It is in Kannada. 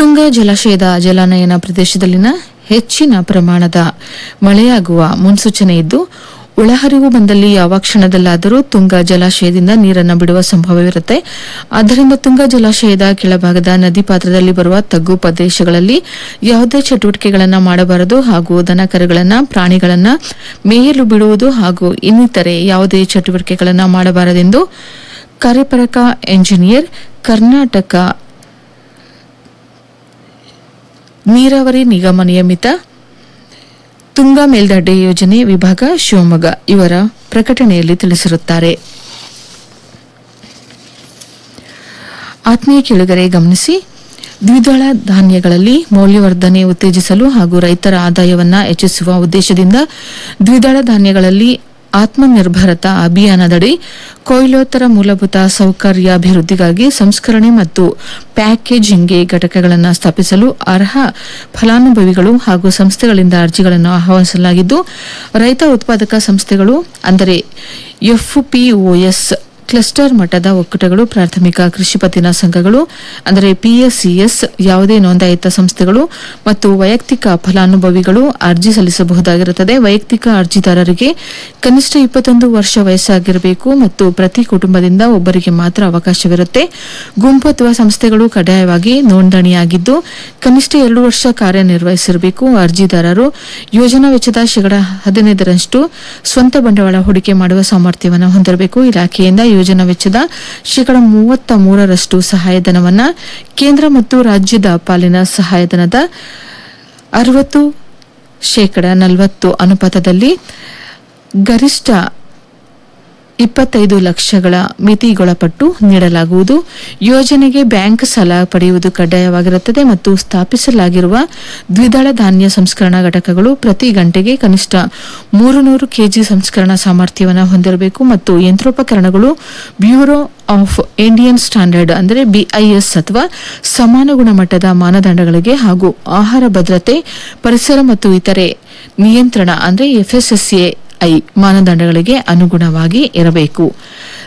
ತುಂಗ ಜಲಾಶಯದ ಜಲಾನಯನ ಪ್ರದೇಶದಲ್ಲಿನ ಹೆಚ್ಚಿನ ಪ್ರಮಾಣದ ಮಳೆಯಾಗುವ ಮುನ್ಸೂಚನೆ ಇದ್ದು ಒಳಹರಿವು ಬಂದಲ್ಲಿ ಯಾವ ಕ್ಷಣದಲ್ಲಾದರೂ ತುಂಗ ಜಲಾಶಯದಿಂದ ನೀರನ್ನು ಬಿಡುವ ಸಂಭವವಿರುತ್ತೆ ಆದ್ದರಿಂದ ತುಂಗ ಜಲಾಶಯದ ಕೆಳಭಾಗದ ನದಿ ಪಾತ್ರದಲ್ಲಿ ಬರುವ ತಗ್ಗು ಪ್ರದೇಶಗಳಲ್ಲಿ ಯಾವುದೇ ಚಟುವಟಿಕೆಗಳನ್ನು ಮಾಡಬಾರದು ಹಾಗೂ ದನಕರುಗಳನ್ನು ಪ್ರಾಣಿಗಳನ್ನು ಮೇಯಲು ಬಿಡುವುದು ಹಾಗೂ ಇನ್ನಿತರೆ ಯಾವುದೇ ಚಟುವಟಿಕೆಗಳನ್ನು ಮಾಡಬಾರದೆಂದು ಕಾರ್ಯಪರಕ ಎಂಜಿನಿಯರ್ ಕರ್ನಾಟಕ ನೀರಾವರಿ ನಿಗಮ ನಿಯಮಿತ ತುಂಗಾ ಮೇಲ್ದಂಡೆ ಯೋಜನೆ ವಿಭಾಗ ಶಿವಮೊಗ್ಗ ಇವರ ಪ್ರಕಟಣೆಯಲ್ಲಿ ತಿಳಿಸಿರುತ್ತಾರೆ ಆತ್ಮೀಯ ಕೇಳುಗರೆ ಗಮನಿಸಿ ದ್ವಿದಳ ಧಾನ್ಯಗಳಲ್ಲಿ ಮೌಲ್ಯವರ್ಧನೆ ಉತ್ತೇಜಿಸಲು ಹಾಗೂ ರೈತರ ಆದಾಯವನ್ನ ಹೆಚ್ಚಿಸುವ ಉದ್ದೇಶದಿಂದ ದ್ವಿದಳ ಧಾನ್ಯಗಳಲ್ಲಿ ಆತ್ಮನಿರ್ಭರತಾ ಅಭಿಯಾನದಡಿ ಕೊಯ್ಲೋತ್ತರ ಮೂಲಭೂತ ಸೌಕರ್ಯಾಭಿವೃದ್ಧಿಗಾಗಿ ಸಂಸ್ಕರಣೆ ಮತ್ತು ಪ್ಯಾಕೇಜಿಂಗ್ಗೆ ಘಟಕಗಳನ್ನು ಸ್ಥಾಪಿಸಲು ಅರ್ಹ ಫಲಾನುಭವಿಗಳು ಹಾಗೂ ಸಂಸ್ಥೆಗಳಿಂದ ಅರ್ಜಿಗಳನ್ನು ಆಹ್ವಾನಿಸಲಾಗಿದ್ದು ರೈತ ಉತ್ಪಾದಕ ಸಂಸ್ಥೆಗಳು ಅಂದರೆ ಎಫ್ಪಿಒಎಸ್ ಕ್ಲಸ್ಟರ್ ಮಟ್ಟದ ಒಕ್ಕೂಟಗಳು ಪ್ರಾಥಮಿಕ ಕೃಷಿ ಪತ್ತಿನ ಸಂಘಗಳು ಅಂದರೆ ಪಿಎಸ್ಸಿಎಸ್ ಯಾವುದೇ ನೋಂದಾಯಿತ ಸಂಸ್ಥೆಗಳು ಮತ್ತು ವೈಯಕ್ತಿಕ ಫಲಾನುಭವಿಗಳು ಅರ್ಜಿ ಸಲ್ಲಿಸಬಹುದಾಗಿರುತ್ತದೆ ವೈಯಕ್ತಿಕ ಅರ್ಜಿದಾರರಿಗೆ ಕನಿಷ್ಠ ಇಪ್ಪತ್ತೊಂದು ವರ್ಷ ವಯಸ್ಸಾಗಿರಬೇಕು ಮತ್ತು ಪ್ರತಿ ಕುಟುಂಬದಿಂದ ಒಬ್ಬರಿಗೆ ಮಾತ್ರ ಅವಕಾಶವಿರುತ್ತೆ ಗುಂಪು ಅಥವಾ ಸಂಸ್ಥೆಗಳು ಕಡ್ಡಾಯವಾಗಿ ನೋಂದಣಿಯಾಗಿದ್ದು ಕನಿಷ್ಠ ಎರಡು ವರ್ಷ ಕಾರ್ಯನಿರ್ವಹಿಸಿರಬೇಕು ಅರ್ಜಿದಾರರು ಯೋಜನಾ ವೆಚ್ಚದ ಶೇಕಡ ಹದಿನೈದರಷ್ಟು ಸ್ವಂತ ಬಂಡವಾಳ ಹೂಡಿಕೆ ಮಾಡುವ ಸಾಮರ್ಥ್ಯವನ್ನು ಹೊಂದಿರಬೇಕು ಇಲಾಖೆಯಿಂದ ಯೋಜನಾ ವೆಚ್ಚದ ಶೇಕಡ ಮೂವತ್ತ ಮೂರರಷ್ಟು ಸಹಾಯಧನವನ್ನ ಕೇಂದ್ರ ಮತ್ತು ರಾಜ್ಯದ ಪಾಲಿನ ಸಹಾಯಧನದ ಅರವತ್ತು ಶೇಕಡ ನಲವತ್ತು ಅನುಪಾತದಲ್ಲಿ ಗರಿಷ್ಠ ಇಪ್ಪತ್ತೈದು ಲಕ್ಷಗಳ ಮಿತಿಗೊಳಪಟ್ಟು ನೀಡಲಾಗುವುದು ಯೋಜನೆಗೆ ಬ್ಯಾಂಕ್ ಸಾಲ ಪಡೆಯುವುದು ಕಡ್ಡಾಯವಾಗಿರುತ್ತದೆ ಮತ್ತು ಸ್ಥಾಪಿಸಲಾಗಿರುವ ದ್ವಿದಳ ಧಾನ್ಯ ಸಂಸ್ಕರಣಾ ಘಟಕಗಳು ಪ್ರತಿ ಗಂಟೆಗೆ ಕನಿಷ್ಠ ಮೂರು ನೂರು ಕೆಜಿ ಸಂಸ್ಕರಣಾ ಸಾಮರ್ಥ್ಯವನ್ನು ಹೊಂದಿರಬೇಕು ಮತ್ತು ಯಂತ್ರೋಪಕರಣಗಳು ಬ್ಯೂರೋ ಆಫ್ ಇಂಡಿಯನ್ ಸ್ಟ್ಯಾಂಡರ್ಡ್ ಅಂದರೆ ಬಿಐಎಸ್ ಅಥವಾ ಸಮಾನ ಗುಣಮಟ್ಟದ ಮಾನದಂಡಗಳಿಗೆ ಹಾಗೂ ಆಹಾರ ಭದ್ರತೆ ಪರಿಸರ ಮತ್ತು ಇತರೆ ನಿಯಂತ್ರಣ ಅಂದರೆ ಎಫ್ಎಸ್ಎಸ್ಎ ಐ ಮಾನದಂಡಗಳಿಗೆ ಅನುಗುಣವಾಗಿ ಇರಬೇಕು